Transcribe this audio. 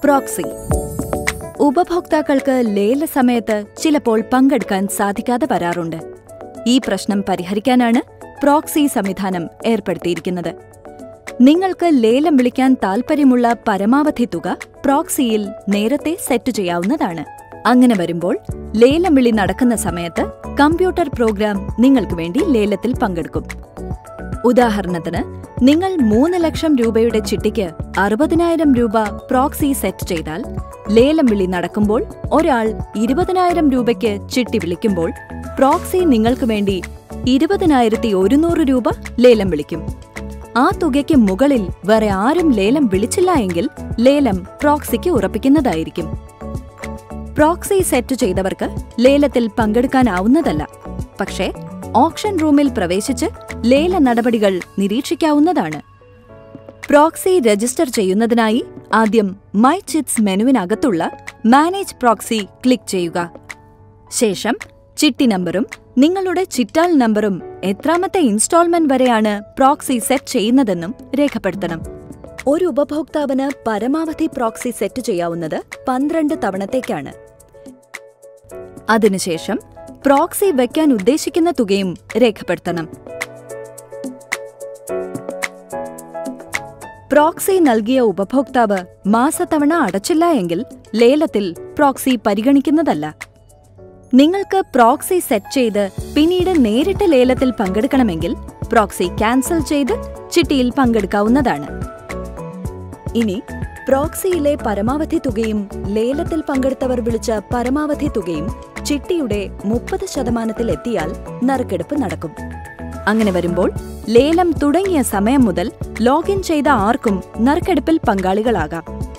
proxy ഉപഭോക്താക്കൾക്ക് ലേല സമയത്ത് ചിലപ്പോൾ പങ്കെടുക്കാൻ സാധിക്കാതെ വരാറുണ്ട് ഈ പ്രശ്നം പരിഹരിക്കാനാണ് പ്രോക്സി സംവിധാനം ഏർപ്പെടുത്തിയിരിക്കുന്നത് നിങ്ങൾക്ക് ലേലം വിളിക്കാൻ താൽപ്പര്യമുള്ള പരമാവധി തുക പ്രോക്സിയിൽ നേരത്തെ സെറ്റ് ചെയ്യാവുന്നതാണ് അങ്ങനെ വരുമ്പോൾ ലേലം വിളി നടക്കുന്ന സമയത്ത് കമ്പ്യൂട്ടർ പ്രോഗ്രാം നിങ്ങൾക്ക് വേണ്ടി ലേലത്തിൽ പങ്കെടുക്കും ഉദാഹരണത്തിന് നിങ്ങൾ മൂന്ന് ലക്ഷം രൂപയുടെ ചിട്ടിക്ക് അറുപതിനായിരം രൂപ പ്രോക്സി സെറ്റ് ചെയ്താൽ ലേലം വിളി നടക്കുമ്പോൾ ഒരാൾ ഇരുപതിനായിരം രൂപയ്ക്ക് ചിട്ടി വിളിക്കുമ്പോൾ പ്രോക്സി നിങ്ങൾക്ക് വേണ്ടി ഇരുപതിനായിരത്തി ഒരുന്നൂറ് രൂപ ലേലം വിളിക്കും ആ തുകയ്ക്ക് മുകളിൽ വേറെ ആരും ലേലം വിളിച്ചില്ല എങ്കിൽ ലേലം പ്രോക്സിക്ക് ഉറപ്പിക്കുന്നതായിരിക്കും പ്രോക്സി സെറ്റ് ചെയ്തവർക്ക് ലേലത്തിൽ പങ്കെടുക്കാനാവുന്നതല്ല പക്ഷേ ഓപ്ഷൻ റൂമിൽ പ്രവേശിച്ച് ലേല നടപടികൾ നിരീക്ഷിക്കാവുന്നതാണ് പ്രോക്സി രജിസ്റ്റർ ചെയ്യുന്നതിനായി ആദ്യം മൈ ചിറ്റ്സ് മെനുവിനകത്തുള്ള മാനേജ് പ്രോക്സി ക്ലിക്ക് ചെയ്യുക ശേഷം ചിട്ടി നമ്പറും നിങ്ങളുടെ ചിറ്റാൽ നമ്പറും എത്രാമത്തെ ഇൻസ്റ്റാൾമെന്റ് വരെയാണ് പ്രോക്സി സെറ്റ് ചെയ്യുന്നതെന്നും രേഖപ്പെടുത്തണം ഒരു ഉപഭോക്താവിന് പരമാവധി പ്രോക്സി സെറ്റ് ചെയ്യാവുന്നത് പന്ത്രണ്ട് തവണത്തേക്കാണ് അതിനുശേഷം പ്രോക്സി വയ്ക്കാൻ ഉദ്ദേശിക്കുന്ന തുകയും രേഖപ്പെടുത്തണം പ്രോക്സി നൽകിയ ഉപഭോക്താവ് മാസത്തവണ അടച്ചില്ല എങ്കിൽ ലേലത്തിൽ പ്രോക്സി പരിഗണിക്കുന്നതല്ല നിങ്ങൾക്ക് പ്രോക്സി സെറ്റ് ചെയ്ത് പിന്നീട് നേരിട്ട് ലേലത്തിൽ പങ്കെടുക്കണമെങ്കിൽ പ്രോക്സി ക്യാൻസൽ ചെയ്ത് ചിട്ടിയിൽ പങ്കെടുക്കാവുന്നതാണ് ഇനി പ്രോക്സിയിലെ പരമാവധി തുകയും ലേലത്തിൽ പങ്കെടുത്തവർ വിളിച്ച പരമാവധി തുകയും ചിട്ടിയുടെ മുപ്പത് ശതമാനത്തിൽ എത്തിയാൽ നറുക്കെടുപ്പ് നടക്കും അങ്ങനെ വരുമ്പോൾ ലേലം തുടങ്ങിയ സമയം മുതൽ ലോഗിൻ ചെയ്ത ആർക്കും നറുക്കെടുപ്പിൽ പങ്കാളികളാകാം